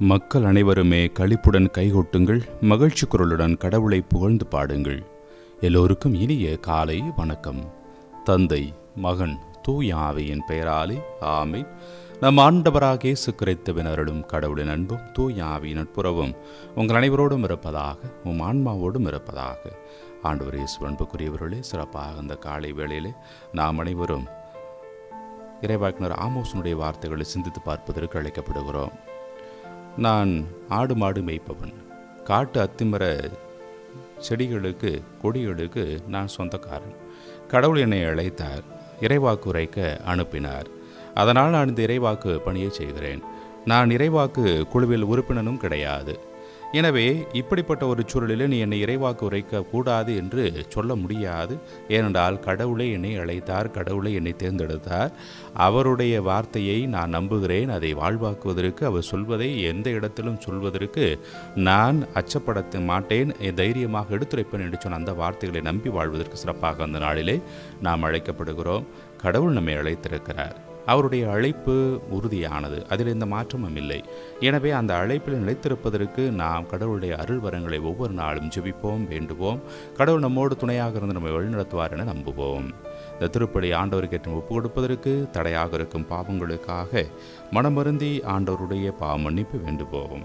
மக்கள் அனைவருமே களிப்புடன் கைகொட்டுங்கள் மகிழ்ச்சி குரலுடன் கடவுளை புகழ்ந்து பாடுங்கள் எல்லோருக்கும் இனிய காலை வணக்கம் தந்தை மகன் தூய ஆவியின் பெயராலே ஆமென் நம் ஆண்டவராக இயேசு கிறிஸ்துவின் அருளும் கடவுளின் அன்பும் தூய ஆவியின் நட்புறவும் உங்கள் அனைவரோடும் இருப்பதாக உம் ஆன்மாவோடும் இருப்பதாக ஆண்டவர் இயேசு அன்புக்குரியவர்களே சிறப்பாக அந்த காலை வேளையிலே நாம் அனைவரும் இறைவாக்கினர் ஆமோசனுடைய வார்த்தைகளை சிந்தித்து பார்ப்பதற்கு அழைக்கப்படுகிறோம் நான் ஆடு மாடு மேய்ப்பவன் காட்டு அத்திமர செடிகளுக்கு கொடிகளுக்கு நான் சொந்தக்காரன் கடவுள் என்னை அழைத்தார் இறைவாக்கு உரைக்க அனுப்பினார் அதனால் நான் இந்த இறைவாக்கு பணியை செய்கிறேன் நான் இறைவாக்கு குழுவில் உறுப்பினரும் கிடையாது எனவே இப்படிப்பட்ட ஒரு சூழலில் நீ என்னை இறைவாக்கு உரைக்க கூடாது என்று சொல்ல முடியாது ஏனென்றால் கடவுளை என்னை அழைத்தார் கடவுளை என்னை தேர்ந்தெடுத்தார் அவருடைய வார்த்தையை நான் நம்புகிறேன் அதை வாழ்வாக்குவதற்கு அவர் சொல்வதை எந்த இடத்திலும் சொல்வதற்கு நான் அச்சப்படத்த மாட்டேன் தைரியமாக எடுத்துரைப்பேன் என்று சொன்ன அந்த வார்த்தைகளை நம்பி வாழ்வதற்கு சிறப்பாக அந்த நாளிலே நாம் அழைக்கப்படுகிறோம் கடவுள் நம்மை அழைத்திருக்கிறார் அவருடைய அழைப்பு உறுதியானது அதில் எந்த மாற்றமும் இல்லை எனவே அந்த அழைப்பில் நிலைத்திருப்பதற்கு நாம் கடவுளுடைய அருள் வரங்களை ஒவ்வொரு நாளும் ஜெபிப்போம் வேண்டுவோம் கடவுள் நம்மோடு துணையாக இருந்து நம்மை வழிநடத்துவார் என நம்புவோம் இந்த திருப்பலி ஆண்டவருக்கு ஏற்றம் ஒப்பு கொடுப்பதற்கு தடையாக இருக்கும் பாவங்களுக்காக மனமருந்தி ஆண்டவருடைய பாவ மன்னிப்பு வேண்டுவோம்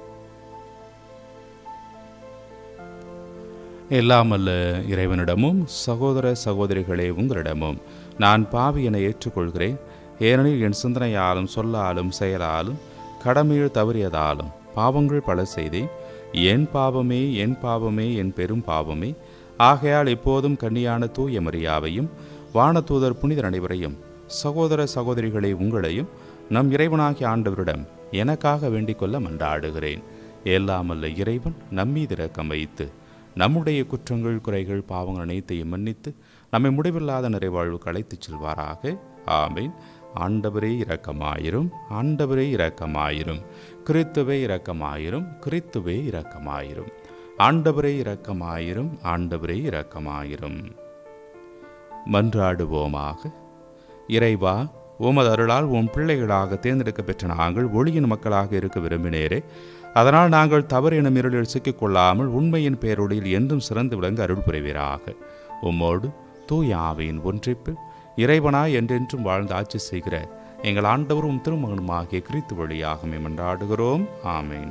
எல்லாமல்ல இறைவனிடமும் சகோதர சகோதரிகளே உங்களிடமும் நான் பாவி என ஏற்றுக்கொள்கிறேன் ஏனெனில் என் சிந்தனையாலும் சொல்லாலும் செயலாலும் கடமையில் தவறியதாலும் பாவங்கள் பல செய்தேன் என் பாவமே என் பாவமே என் பெரும் பாவமே ஆகையால் எப்போதும் கன்னியான தூய மரியாவையும் வானதூதர் புனிதர் அனைவரையும் சகோதர சகோதரிகளை உங்களையும் நம் இறைவனாகிய ஆண்டவரிடம் எனக்காக வேண்டிக் கொள்ள மன்றாடுகிறேன் எல்லாமல்ல இறைவன் நம்மீது இரக்கம் வைத்து நம்முடைய குற்றங்கள் குறைகள் பாவங்கள் அனைத்தையும் மன்னித்து நம்மை முடிவில்லாத நிறைவாழ்வுக்கு அழைத்துச் செல்வாராக ஆமேன் ஆண்டவரே இரக்கமாயிரும் ஆண்டவரே இரக்கமாயிரும் கிறித்துவே இரக்கமாயிரும் கிறித்துவே இரக்கமாயிரும் ஆண்டவரே இரக்கமாயிரும் ஆண்டவரே இரக்கமாயிரும் மன்றாடுவோமாக இறைவா உமது அருளால் உன் பிள்ளைகளாக தேர்ந்தெடுக்க பெற்ற நாங்கள் ஒளியின் மக்களாக இருக்க விரும்பினேரே அதனால் நாங்கள் தவறு எனும் இருளில் சிக்கிக்கொள்ளாமல் உண்மையின் பேரொழியில் என்றும் சிறந்து விளங்க அருள் புரிவீராக உம்மோடு தூய ஆவியின் ஒன்றிப்பு இறைவனாய் என்றென்றும் வாழ்ந்து ஆட்சி செய்கிற எங்கள் ஆண்டவரும் திருமகனுமாகிய கிறித்து வழியாக மன்றாடுகிறோம் ஆமேன்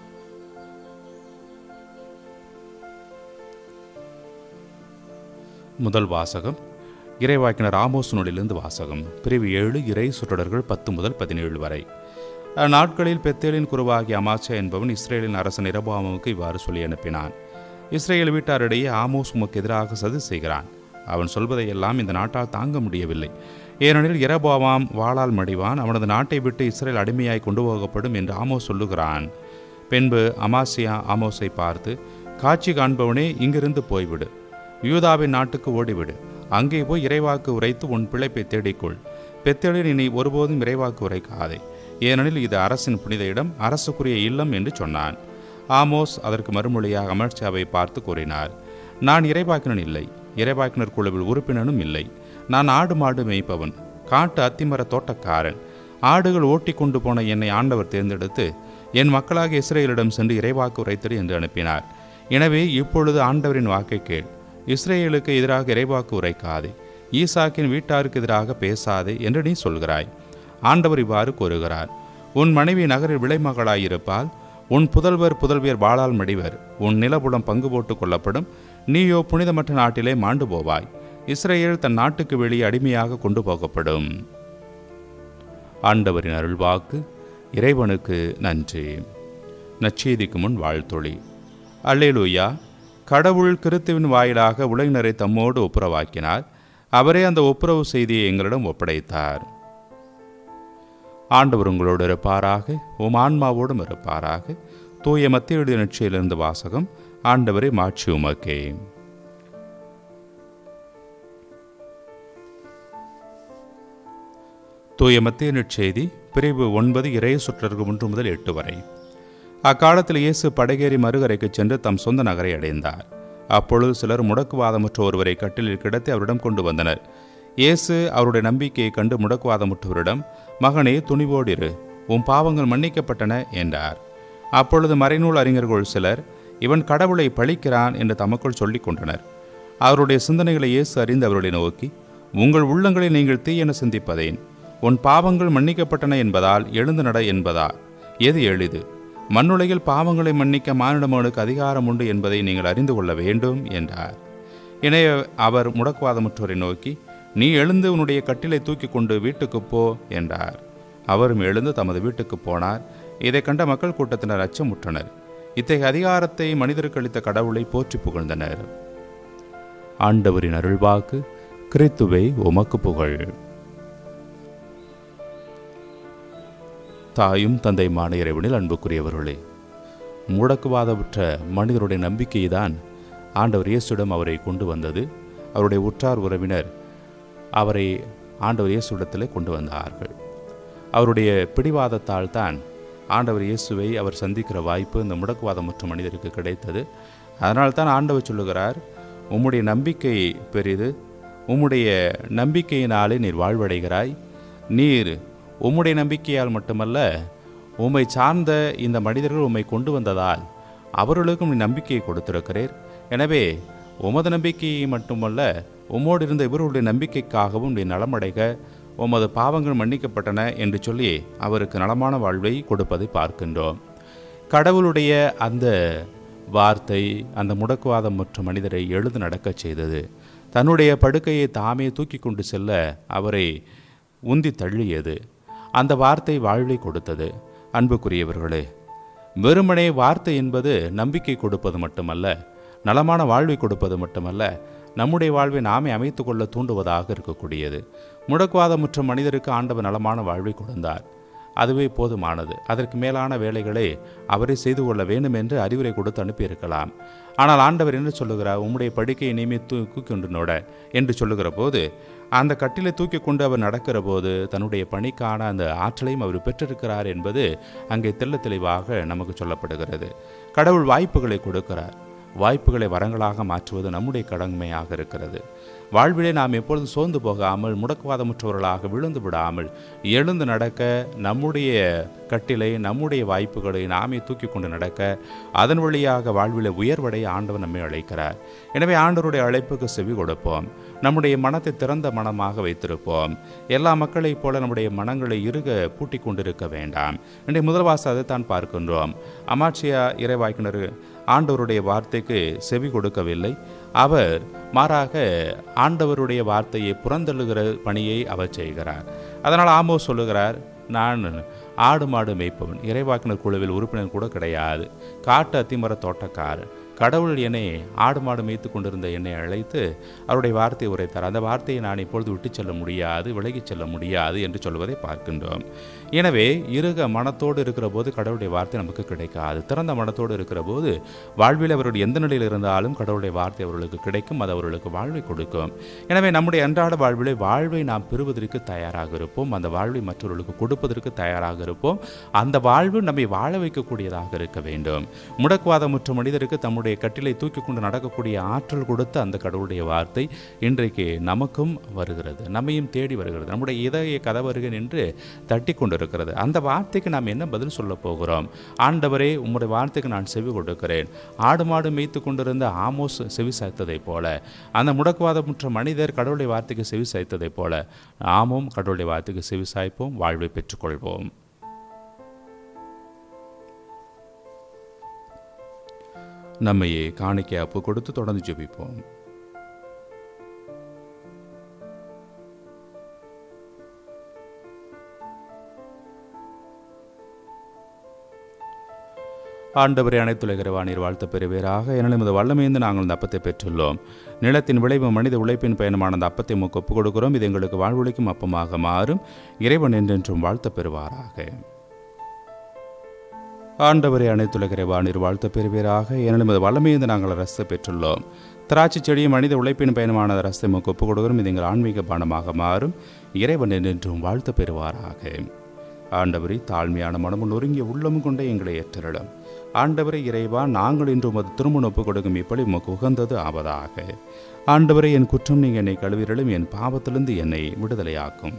முதல் வாசகம் இறைவாக்கினர் ஆமோஸ் நூலிலிருந்து வாசகம் பிரிவு ஏழு இறை சுற்றடர்கள் பத்து முதல் பதினேழு வரை அந்நாட்களில் பெத்தேலின் குருவாகிய அமாச்சா என்பவன் இஸ்ரேலின் அரசன் இரபாமுக்கு இவ்வாறு சொல்லி அனுப்பினான் இஸ்ரேல் வீட்டாரிடையே ஆமோஸ் உமக்கு எதிராக சதி செய்கிறான் அவன் சொல்வதையெல்லாம் இந்த நாட்டால் தாங்க முடியவில்லை ஏனெனில் இரபாவாம் வாளால் மடிவான் அவனது நாட்டை விட்டு இஸ்ரேல் அடிமையாய் கொண்டு போகப்படும் என்று ஆமோஸ் சொல்லுகிறான் பின்பு அமாசியா ஆமோஸை பார்த்து காட்சி காண்பவனே இங்கிருந்து போய்விடு யூதாவின் நாட்டுக்கு ஓடிவிடு அங்கே போய் இறைவாக்கு உரைத்து உன் பிழைப்பை தேடிக்கொள் பெத்தேலில் இனி ஒருபோதும் இறைவாக்கு உரைக்காதே ஏனெனில் இது அரசின் புனித இடம் அரசுக்குரிய இல்லம் என்று சொன்னான் ஆமோஸ் அதற்கு மறுமொழியாக அமர்ஷாவை பார்த்து கூறினார் நான் இறைவாக்கினன் இல்லை இறைவாக்கினர் குழுவில் உறுப்பினனும் இல்லை நான் ஆடு மாடு மேய்ப்பவன் காட்டு அத்திமர தோட்டக்காரன் ஆடுகள் ஓட்டி கொண்டு போன என்னை ஆண்டவர் தேர்ந்தெடுத்து என் மக்களாக இஸ்ரேலிடம் சென்று இறைவாக்கு உரைத்தது என்று அனுப்பினார் எனவே இப்பொழுது ஆண்டவரின் வாக்கை கேள் இஸ்ரேலுக்கு எதிராக இறைவாக்கு உரைக்காதே ஈசாக்கின் வீட்டாருக்கு எதிராக பேசாதே என்று நீ சொல்கிறாய் ஆண்டவர் இவ்வாறு கூறுகிறார் உன் மனைவி நகரில் விளைமகளாயிருப்பால் உன் புதல்வர் புதல்வியர் வாழால் மடிவர் உன் நிலபுலம் பங்கு போட்டுக் கொள்ளப்படும் நீயோ புனிதமற்ற நாட்டிலே மாண்டு போவாய் இஸ்ரேல் தன் நாட்டுக்கு வெளியே அடிமையாக கொண்டு போகப்படும் ஆண்டவரின் அருள்வாக்கு இறைவனுக்கு நன்றி நச்செய்திக்கு முன் வாழ்த்தொழி அல்லேலூயா கடவுள் கிறித்துவின் வாயிலாக உலகினரை தம்மோடு ஒப்புரவாக்கினார் அவரே அந்த ஒப்புரவு செய்தியை எங்களிடம் ஒப்படைத்தார் ஆண்டவர் உங்களோடு இருப்பாராக உம் ஆன்மாவோடும் இருப்பாராக தூய மத்திய எழுதிய நிச்சயிலிருந்து வாசகம் ஆண்டவரை மாட்சி உமக்கே தூய மத்திய நற்செய்தி பிரிவு ஒன்பது இறை சுற்றர்கள் ஒன்று முதல் எட்டு வரை அக்காலத்தில் இயேசு படகேறி மறுகரைக்கு சென்று தம் சொந்த நகரை அடைந்தார் அப்பொழுது சிலர் முடக்குவாதமுற்ற ஒருவரை கட்டிலில் கிடத்தி அவரிடம் கொண்டு வந்தனர் இயேசு அவருடைய நம்பிக்கையை கண்டு முடக்குவாதமுற்றவரிடம் மகனே துணிவோடிரு உன் பாவங்கள் மன்னிக்கப்பட்டன என்றார் அப்பொழுது மறைநூல் அறிஞர்கள் சிலர் இவன் கடவுளை பழிக்கிறான் என்று தமக்குள் சொல்லிக் கொண்டனர் அவருடைய சிந்தனைகளை இயேசு அறிந்து அவர்களை நோக்கி உங்கள் உள்ளங்களில் நீங்கள் தீயென சிந்திப்பதேன் உன் பாவங்கள் மன்னிக்கப்பட்டன என்பதால் எழுந்து நட என்பதா எது எளிது மண்ணுலகில் பாவங்களை மன்னிக்க மானிடமனுக்கு அதிகாரம் உண்டு என்பதை நீங்கள் அறிந்து கொள்ள வேண்டும் என்றார் இணைய அவர் முடக்குவாதமுற்றோரை நோக்கி நீ எழுந்து உன்னுடைய கட்டிலை தூக்கி கொண்டு வீட்டுக்குப் போ என்றார் அவரும் எழுந்து தமது வீட்டுக்கு போனார் இதை கண்ட மக்கள் கூட்டத்தினர் அச்சமுற்றனர் இத்தகைய அதிகாரத்தை மனிதருக்கு அளித்த கடவுளை போற்றி புகழ்ந்தனர் ஆண்டவரின் அருள்வாக்கு கிறித்துவை உமக்கு புகழ் தாயும் தந்தையுமான இறைவனில் அன்புக்குரியவர்களே முடக்குவாதமுற்ற மனிதருடைய நம்பிக்கைதான் ஆண்டவர் இயேசுடம் அவரை கொண்டு வந்தது அவருடைய உற்றார் உறவினர் அவரை ஆண்டவர் இயேசுடத்தில் கொண்டு வந்தார்கள் அவருடைய பிடிவாதத்தால் தான் ஆண்டவர் இயேசுவை அவர் சந்திக்கிற வாய்ப்பு இந்த முடக்குவாதமுற்ற மனிதருக்கு கிடைத்தது அதனால் தான் ஆண்டவர் சொல்லுகிறார் உம்முடைய நம்பிக்கை பெரிது உம்முடைய நம்பிக்கையினாலே நீர் வாழ்வடைகிறாய் நீர் உம்முடைய நம்பிக்கையால் மட்டுமல்ல உம்மை சார்ந்த இந்த மனிதர்கள் உம்மை கொண்டு வந்ததால் அவர்களுக்கும் நீ நம்பிக்கையை கொடுத்திருக்கிறீர் எனவே உமது நம்பிக்கையை மட்டுமல்ல உம்மோடு இருந்த இவர்களுடைய நம்பிக்கைக்காகவும் நீ நலமடைக உமது பாவங்கள் மன்னிக்கப்பட்டன என்று சொல்லி அவருக்கு நலமான வாழ்வை கொடுப்பதை பார்க்கின்றோம் கடவுளுடைய அந்த வார்த்தை அந்த முடக்குவாதம் மற்றும் மனிதரை எழுந்து நடக்கச் செய்தது தன்னுடைய படுக்கையை தாமே தூக்கி கொண்டு செல்ல அவரை உந்தி தள்ளியது அந்த வார்த்தை வாழ்வை கொடுத்தது அன்புக்குரியவர்களே வெறுமனே வார்த்தை என்பது நம்பிக்கை கொடுப்பது மட்டுமல்ல நலமான வாழ்வை கொடுப்பது மட்டுமல்ல நம்முடைய வாழ்வை நாமே அமைத்துக் கொள்ள தூண்டுவதாக இருக்கக்கூடியது முடக்குவாதமுற்ற மனிதருக்கு ஆண்டவர் நலமான வாழ்வை கொடுத்தார் அதுவே போதுமானது அதற்கு மேலான வேலைகளை அவரே செய்து கொள்ள வேண்டும் என்று அறிவுரை கொடுத்து அனுப்பியிருக்கலாம் ஆனால் ஆண்டவர் என்ன சொல்லுகிறார் உம்முடைய படுக்கையை நீமே தூக்கி கொண்டு நோட என்று சொல்லுகிற போது அந்த கட்டிலை தூக்கி கொண்டு அவர் நடக்கிற போது தன்னுடைய பணிக்கான அந்த ஆற்றலையும் அவர் பெற்றிருக்கிறார் என்பது அங்கே தெள்ள தெளிவாக நமக்கு சொல்லப்படுகிறது கடவுள் வாய்ப்புகளை கொடுக்கிறார் வாய்ப்புகளை வரங்களாக மாற்றுவது நம்முடைய கடமையாக இருக்கிறது வாழ்விலே நாம் எப்பொழுதும் சோர்ந்து போகாமல் முடக்குவாதமுற்றவர்களாக விழுந்து விடாமல் எழுந்து நடக்க நம்முடைய கட்டிலை நம்முடைய வாய்ப்புகளை நாமே தூக்கி கொண்டு நடக்க அதன் வழியாக வாழ்விலே உயர்வடைய ஆண்டவர் நம்மை அழைக்கிறார் எனவே ஆண்டவருடைய அழைப்புக்கு செவி கொடுப்போம் நம்முடைய மனத்தை திறந்த மனமாக வைத்திருப்போம் எல்லா மக்களைப் போல நம்முடைய மனங்களை இறுக பூட்டி கொண்டிருக்க வேண்டாம் இன்றைய முதல் வாசம் அதைத்தான் பார்க்கின்றோம் அமாட்சியா இறைவாய்க்கினர் ஆண்டவருடைய வார்த்தைக்கு செவி கொடுக்கவில்லை அவர் மாறாக ஆண்டவருடைய வார்த்தையை புறந்தள்ளுகிற பணியை அவர் செய்கிறார் அதனால் ஆமோ சொல்லுகிறார் நான் ஆடு மாடு மேய்ப்பவன் இறைவாக்கினர் குழுவில் உறுப்பினர் கூட கிடையாது காட்டு அத்திமர தோட்டக்காரர் கடவுள் என்னை ஆடு மாடு மேய்த்து கொண்டிருந்த என்னை அழைத்து அவருடைய வார்த்தையை உரைத்தார் அந்த வார்த்தையை நான் இப்பொழுது விட்டுச் செல்ல முடியாது விலகிச் செல்ல முடியாது என்று சொல்வதை பார்க்கின்றோம் எனவே இருக மனத்தோடு இருக்கிற போது கடவுளுடைய வார்த்தை நமக்கு கிடைக்காது திறந்த மனத்தோடு இருக்கிற போது வாழ்வில் அவருடைய எந்த நிலையில் இருந்தாலும் கடவுளுடைய வார்த்தை அவர்களுக்கு கிடைக்கும் அது அவர்களுக்கு வாழ்வை கொடுக்கும் எனவே நம்முடைய அன்றாட வாழ்விலே வாழ்வை நாம் பெறுவதற்கு தயாராக இருப்போம் அந்த வாழ்வை மற்றவர்களுக்கு கொடுப்பதற்கு தயாராக இருப்போம் அந்த வாழ்வு நம்மை வாழ வைக்கக்கூடியதாக இருக்க வேண்டும் முடக்குவாதமுற்ற மனிதருக்கு தம்முடைய கட்டிலை தூக்கி கொண்டு நடக்கக்கூடிய ஆற்றல் கொடுத்த அந்த கடவுளுடைய வார்த்தை இன்றைக்கு நமக்கும் வருகிறது நம்மையும் தேடி வருகிறது நம்முடைய இதய கதவருகன் என்று தட்டி கொண்டிருக்கிறது அந்த வார்த்தைக்கு நாம் என்ன பதில் சொல்ல போகிறோம் ஆண்டவரே உம்முடைய வார்த்தைக்கு நான் செவி கொடுக்கிறேன் ஆடு மாடு மேய்த்து கொண்டிருந்த ஆமோஸ் செவி சாய்த்ததைப் போல அந்த முடக்குவாதமுற்ற மனிதர் கடவுளுடைய வார்த்தைக்கு செவி சாய்த்ததைப் போல நாமும் கடவுளுடைய வார்த்தைக்கு செவி சாய்ப்போம் வாழ்வை பெற்றுக்கொள்வோம் நம்மையே காணிக்கை அப்பு கொடுத்து தொடர்ந்து ஜெபிப்போம் ஆண்டவரை அனைத்துலகிற நீர் வாழ்த்த பெறுவீராக என இந்த வல்லமைந்து நாங்கள் இந்த அப்பத்தை பெற்றுள்ளோம் நிலத்தின் விளைவு மனித உழைப்பின் பயணமான அந்த அப்பத்தை முக்கு ஒப்புக் கொடுக்கிறோம் இது எங்களுக்கு வாழ்வொழிக்கும் அப்பமாக மாறும் இறைவன் என்றென்றும் வாழ்த்த பெறுவாராக ஆண்டவரை அனைத்துலகிற வானீர் வாழ்த்த பெறுவீராக எனினும் இது வல்லமையிருந்து நாங்கள் ரசத்தை பெற்றுள்ளோம் திராட்சை செடியும் மனித உழைப்பின் பயணமான ரசத்தை முக்கு ஒப்புக் கொடுக்கிறோம் இது எங்கள் ஆன்மீக பானமாக மாறும் இறைவன் என்றென்றும் வாழ்த்த பெறுவாராக ஆண்டவரை தாழ்மையான மனமும் நொறுங்கிய உள்ளமும் கொண்ட எங்களை ஏற்றலிடம் ஆண்டவரை இறைவா நாங்கள் இன்று உமது திருமணம் ஒப்புக் கொடுக்கும் இப்படி உமக்கு உகந்தது ஆவதாக ஆண்டவரை என் குற்றம் நீங்க என்னை கழுவிரலும் என் பாவத்திலிருந்து என்னை விடுதலையாக்கும்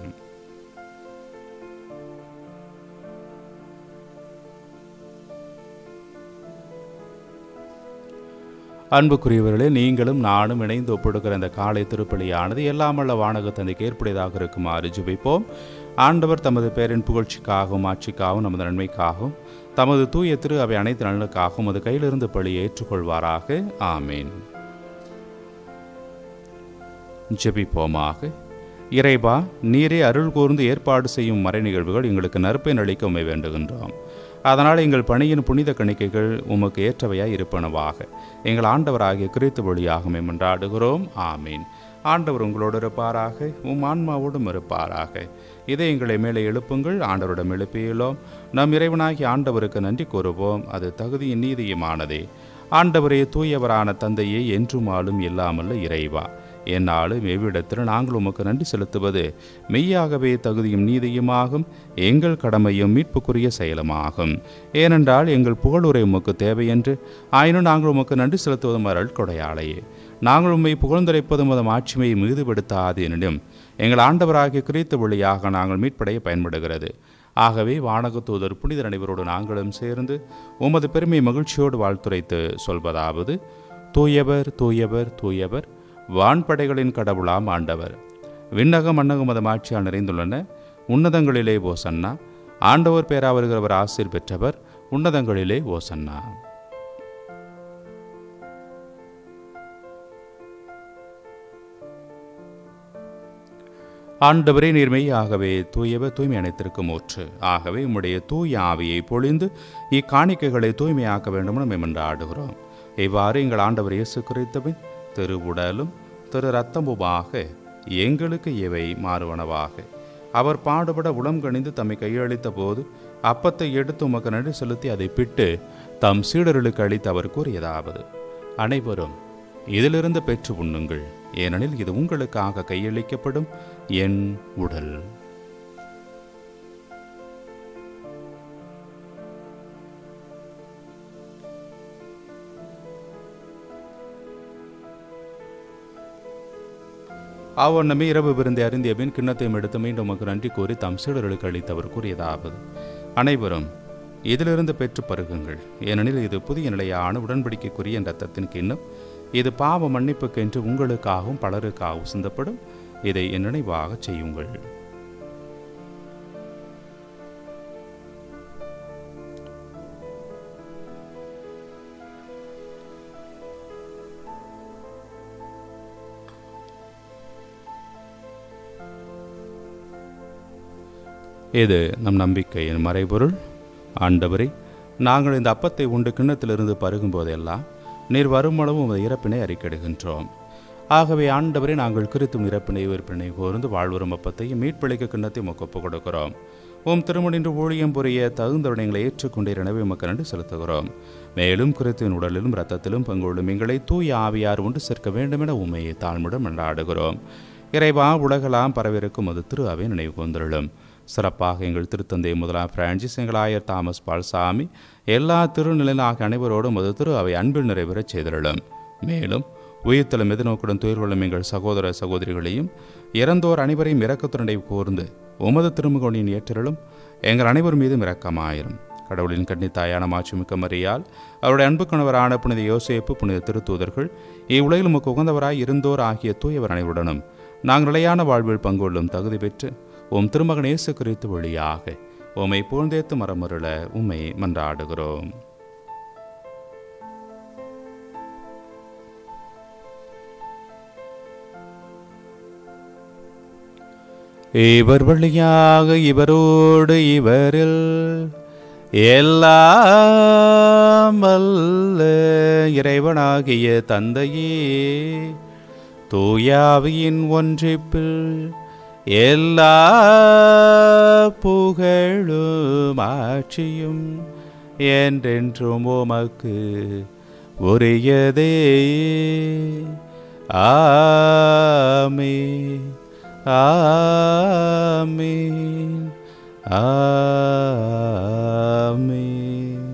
அன்புக்குரியவர்களே நீங்களும் நானும் இணைந்து ஒப்படுகிற இந்த காலை திருப்பலியானது எல்லாமல்ல வானக தந்தைக்கு ஏற்புடையதாக இருக்குமாறு ஜெபிப்போம் ஆண்டவர் தமது பேரின் புகழ்ச்சிக்காகவும் ஆட்சிக்காகவும் நமது நன்மைக்காகவும் தமது தூய திரு அவை அனைத்து நலனுக்காகவும் அது கையிலிருந்து பழியை ஏற்றுக்கொள்வாராக ஆமேன் ஜெபிப்போமாக இறைவா நீரே அருள் கூர்ந்து ஏற்பாடு செய்யும் மறை நிகழ்வுகள் எங்களுக்கு நற்பயன் அளிக்க உமை வேண்டுகின்றோம் அதனால் எங்கள் பணியின் புனித கணிக்கைகள் உமக்கு ஏற்றவையாய் இருப்பனவாக எங்கள் ஆண்டவராகிய கிறித்து வழியாக மெமன்றாடுகிறோம் ஆமீன் ஆண்டவர் உங்களோடு இருப்பாராக உம் ஆன்மாவோடும் இருப்பாராக இதை எங்களை மேலே எழுப்புங்கள் ஆண்டவரிடம் எழுப்பியுள்ளோம் நம் இறைவனாகிய ஆண்டவருக்கு நன்றி கூறுவோம் அது தகுதியின் நீதியுமானதே ஆண்டவரே தூயவரான தந்தையே என்றும் ஆளும் இல்லாமல்ல இறைவா என்னாலும் எவ்விடத்தில் நாங்கள் உமக்கு நன்றி செலுத்துவது மெய்யாகவே தகுதியும் நீதியுமாகும் எங்கள் கடமையும் மீட்புக்குரிய செயலுமாகும் ஏனென்றால் எங்கள் புகழுரை உமக்கு தேவையென்று ஆயினும் நாங்கள் உமக்கு நன்றி செலுத்துவதும் அருள் கொடையாளையே நாங்கள் உம்மை புகழ்ந்துரைப்பதும் அதன் ஆட்சிமையை மிகுதிப்படுத்தாது எனினும் எங்கள் ஆண்டவராகிய குறித்த வழியாக நாங்கள் மீட்படைய பயன்படுகிறது ஆகவே வானக தூதர் புனிதர் அனைவரோடு நாங்களும் சேர்ந்து உமது பெருமை மகிழ்ச்சியோடு வாழ்த்துரைத்து சொல்வதாவது தூயவர் தூயவர் தூயவர் வான்படைகளின் கடவுளாம் ஆண்டவர் விண்ணக மன்னக மதம் ஆட்சியால் நிறைந்துள்ளன உன்னதங்களிலே ஓசன்னா ஆண்டவர் பேரா வருகிறவர் ஆசிர் பெற்றவர் உன்னதங்களிலே ஓசன்னா ஆண்டவரே நீர்மையாகவே தூயவர் தூய்மை அனைத்திற்கும் ஊற்று ஆகவே உம்முடைய தூய ஆவியை பொழிந்து இக்காணிக்கைகளை தூய்மையாக்க வேண்டும் என என்று ஆடுகிறோம் இவ்வாறு எங்கள் ஆண்டவர் இயேசு குறித்தபின் திரு உடலும் திரு ரத்தமுமாக எங்களுக்கு இவை மாறுவனவாக அவர் பாடுபட உளம் கணிந்து தம்மை கையளித்த போது அப்பத்தை எடுத்து உமக்கு நன்றி செலுத்தி அதை பிட்டு தம் சீடர்களுக்கு அளித்து அவர் கூறியதாவது அனைவரும் இதிலிருந்து பெற்று உண்ணுங்கள் ஏனெனில் இது உங்களுக்காக கையளிக்கப்படும் என் உடல் அவ்வண்ணமே இரவு விருந்தை அறிந்திய பின் கிண்ணத்தையும் எடுத்து மீண்டும் உமக்கு நன்றி கூறி தம் சீடர்களுக்கு அளித்தவர் கூறியதாவது அனைவரும் இதிலிருந்து பெற்று பருகுங்கள் ஏனெனில் இது புதிய நிலையான உடன்படிக்கைக்குரிய ரத்தத்தின் கிண்ணம் இது பாவ மன்னிப்புக்கென்று உங்களுக்காகவும் பலருக்காகவும் சிந்தப்படும் இதை என் நினைவாக செய்யுங்கள் இது நம் நம்பிக்கையின் மறைபொருள் ஆண்டவரே நாங்கள் இந்த அப்பத்தை உண்டு கிண்ணத்திலிருந்து பருகும் போதெல்லாம் நீர் வருமளவும் உமது இறப்பினை அறிக்கையிடுகின்றோம் ஆகவே ஆண்டவரே நாங்கள் கிறித்தும் இறப்பினை உயிர்ப்பினை கூர்ந்து வாழ்வரும் அப்பத்தையும் மீட்பளிக்க கிண்ணத்தை ஒப்பு கொடுக்கிறோம் உம் திருமணின்று ஊழியம் புரிய தகுந்த விடயங்களை ஏற்றுக்கொண்டீர் எனவே உமக்கு நன்றி செலுத்துகிறோம் மேலும் கிறித்துவின் உடலிலும் இரத்தத்திலும் பங்குள்ளும் எங்களை தூய ஆவியார் ஒன்று சேர்க்க வேண்டும் என உண்மையை தாழ்முடன் கொண்டாடுகிறோம் இறைவா உலகெல்லாம் பரவிருக்கும் அது திரு அவை நினைவு கொந்திருளும் சிறப்பாக எங்கள் திருத்தந்தை முதலாம் பிரான்சிஸ் எங்கள் ஆயர் தாமஸ் பால்சாமி எல்லா திருநிலையிலாக அனைவரோடும் அது திரு அவை அன்பில் நிறைவேறச் செய்திருளும் மேலும் உயிர்த்தலும் எதிர்நோக்குடன் துயர் கொள்ளும் எங்கள் சகோதர சகோதரிகளையும் இறந்தோர் அனைவரையும் இரக்கத்துடனை கூர்ந்து உமது திருமுகனின் ஏற்றலும் எங்கள் அனைவர் மீதும் இரக்கமாயிரும் கடவுளின் கன்னித்தாயான மாட்சிமிக்க மரியால் அவருடைய அன்பு கணவரான புனித யோசேப்பு புனித திருத்தூதர்கள் இவ்வுலகில் உமக்கு உகந்தவராய் இருந்தோர் ஆகிய தூயவர் அனைவருடனும் நாங்கள் நிலையான வாழ்வில் பங்கொள்ளும் தகுதி பெற்று உம் திருமகன் இயேசு குறித்து வழியாக உம்மை புகழ்ந்தேத்து மரமருள உம்மை மன்றாடுகிறோம் இவர் வழியாக இவரோடு இவரில் எல்லாம் வல்ல இறைவனாகிய தந்தையே தூயாவியின் ஒன்றிப்பில் எல்லா புகழும் ஆட்சியும் என்றென்றும் உமக்கு உரியதே ஆமே ஆமீன் ஆமீன்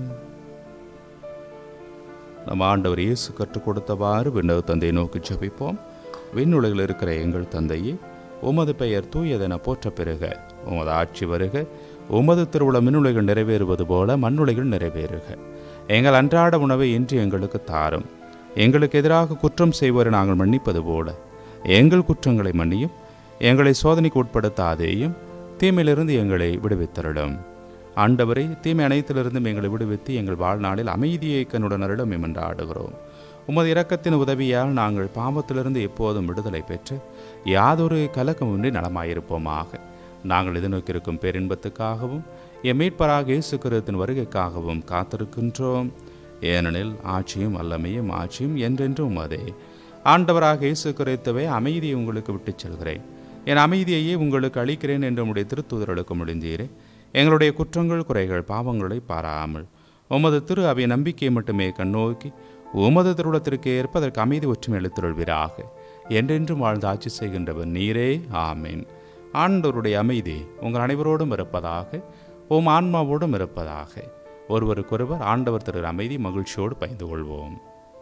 நம் ஆண்டவர் இயேசு கற்றுக் கொடுத்தவாறு விண்ணக தந்தையை நோக்கி ஜெபிப்போம் விண்ணுலகில் இருக்கிற எங்கள் தந்தையே உமது பெயர் தூயதென போற்ற பெறுக உமது ஆட்சி வருக உமது திருவிழா மின்னுலைகள் நிறைவேறுவது போல மண்ணுலைகள் நிறைவேறுக எங்கள் அன்றாட உணவை இன்று எங்களுக்கு தாரும் எங்களுக்கு எதிராக குற்றம் செய்வோரை நாங்கள் மன்னிப்பது போல எங்கள் குற்றங்களை மன்னியும் எங்களை சோதனைக்கு உட்படுத்தாதேயும் தீமையிலிருந்து எங்களை விடுவித்தருளும் ஆண்டவரை தீமை அனைத்திலிருந்தும் எங்களை விடுவித்து எங்கள் வாழ்நாளில் அமைதியை கண்ணுடன் அருளும் என்று ஆடுகிறோம் உமது இரக்கத்தின் உதவியால் நாங்கள் பாவத்திலிருந்து எப்போதும் விடுதலை பெற்று யாதொரு கலக்கமின்றி நலமாயிருப்போமாக நாங்கள் எதிர்நோக்கியிருக்கும் பேரின்பத்துக்காகவும் எம் மீட்பராக இயேசு கிறிஸ்துவின் வருகைக்காகவும் காத்திருக்கின்றோம் ஏனெனில் ஆட்சியும் வல்லமையும் ஆட்சியும் என்றென்றும் உமதே ஆண்டவராக இயேசு கிறிஸ்துவை அமைதியை உங்களுக்கு விட்டுச் செல்கிறேன் என் அமைதியையே உங்களுக்கு அளிக்கிறேன் என்று உம்முடைய திருத்தூதர்களுக்கு முடிந்தீரே எங்களுடைய குற்றங்கள் குறைகள் பாவங்களை பாராமல் உமது திரு அவை நம்பிக்கையை மட்டுமே கண்ணோக்கி உமது திருடத்திற்கு ஏற்ப அதற்கு அமைதி ஒற்றுமை எழுத்துள்வீராக என்றென்றும் வாழ்ந்து ஆட்சி செய்கின்றவர் நீரே ஆமேன் ஆண்டவருடைய அமைதி உங்கள் அனைவரோடும் இருப்பதாக உம் ஆன்மாவோடும் இருப்பதாக ஒருவருக்கொருவர் ஆண்டவர் திரு அமைதி மகிழ்ச்சியோடு பயந்து கொள்வோம்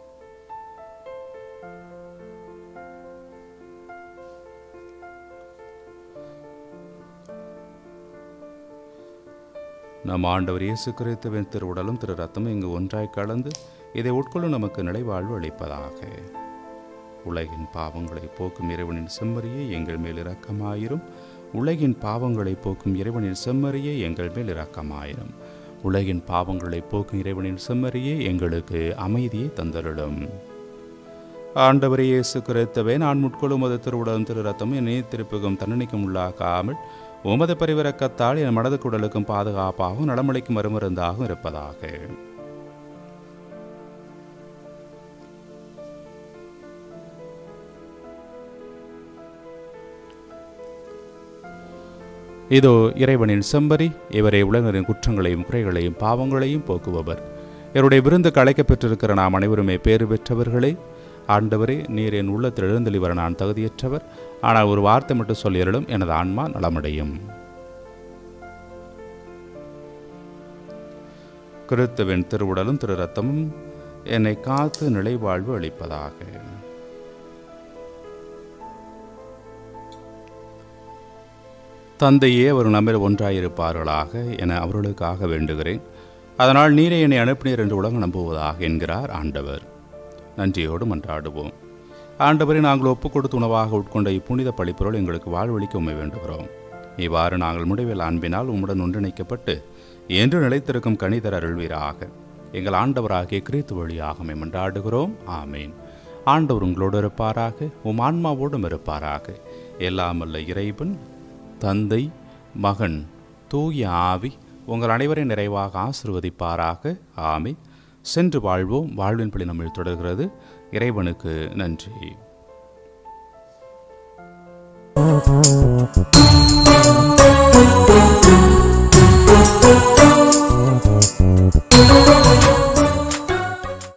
நம் ஆண்டவர் இயேசு கிறிஸ்துவின் திரு உடலும் திரு ரத்தமும் இங்கு ஒன்றாய் கலந்து இதை உட்கொள்ளும் நமக்கு நிலைவாழ்வு அளிப்பதாக உலகின் பாவங்களை போக்கும் இறைவனின் செம்மறியே எங்கள் மேல் இரக்கமாயிரும் உலகின் பாவங்களை போக்கும் இறைவனின் செம்மறியே எங்கள் மேல் இரக்கமாயிரும் உலகின் பாவங்களை போக்கும் இறைவனின் செம்மறியே எங்களுக்கு அமைதியை தந்தருளும் ஆண்டவரே இயேசு கிறிஸ்துவே நான் முட்கொள்ளும் அது திருவுடலும் திரு ரத்தமும் என்னை திருப்புகும் தண்டனைக்கும் உள்ளாக்காமல் உமது பரிவிறக்கத்தால் என் மனது குடலுக்கும் பாதுகாப்பாகவும் நலமளிக்கும் மறுமருந்தாகவும் இருப்பதாக இதோ இறைவனின் செம்பரி இவரை உலகின் குற்றங்களையும் குறைகளையும் பாவங்களையும் போக்குபவர் இவருடைய விருந்துக்கு அழைக்கப் பெற்றிருக்கிற நாம் அனைவருமே பேறு பெற்றவர்களே ஆண்டவரே நீர் என் உள்ளத்தில் எழுந்தளி வர நான் தகுதியற்றவர் ஆனால் ஒரு வார்த்தை மட்டும் சொல்லியருளும் எனது ஆன்மா நலமடையும் கிறித்துவின் திருவுடலும் திரு ரத்தமும் என்னை காத்து நிலைவாழ்வு அளிப்பதாக தந்தையே அவர் நம்மில் ஒன்றாயிருப்பார்களாக என அவர்களுக்காக வேண்டுகிறேன் அதனால் நீரே என்னை அனுப்பினீர் என்று உலகம் நம்புவதாக என்கிறார் ஆண்டவர் நன்றியோடு மன்றாடுவோம் ஆண்டவரை நாங்கள் ஒப்புக் கொடுத்து உணவாக உட்கொண்ட இப்புனித பழிப்பொருள் எங்களுக்கு வாழ்வழிக்க உண்மை வேண்டுகிறோம் இவ்வாறு நாங்கள் முடிவில் அன்பினால் உம்முடன் ஒன்றிணைக்கப்பட்டு என்று நிலைத்திருக்கும் கணிதர் அருள்வீராக எங்கள் ஆண்டவராகிய கிறித்து வழியாக மன்றாடுகிறோம் ஆமேன் ஆண்டவர் உங்களோடு இருப்பாராக உம் ஆன்மாவோடும் இருப்பாராக எல்லாமல்ல இறைவன் தந்தை மகன் தூய ஆவி உங்கள் அனைவரை நிறைவாக ஆசிர்வதிப்பாராக ஆமே சென்று வாழ்வோம் வாழ்வின் படி நம்மில் தொடர்கிறது இறைவனுக்கு நன்றி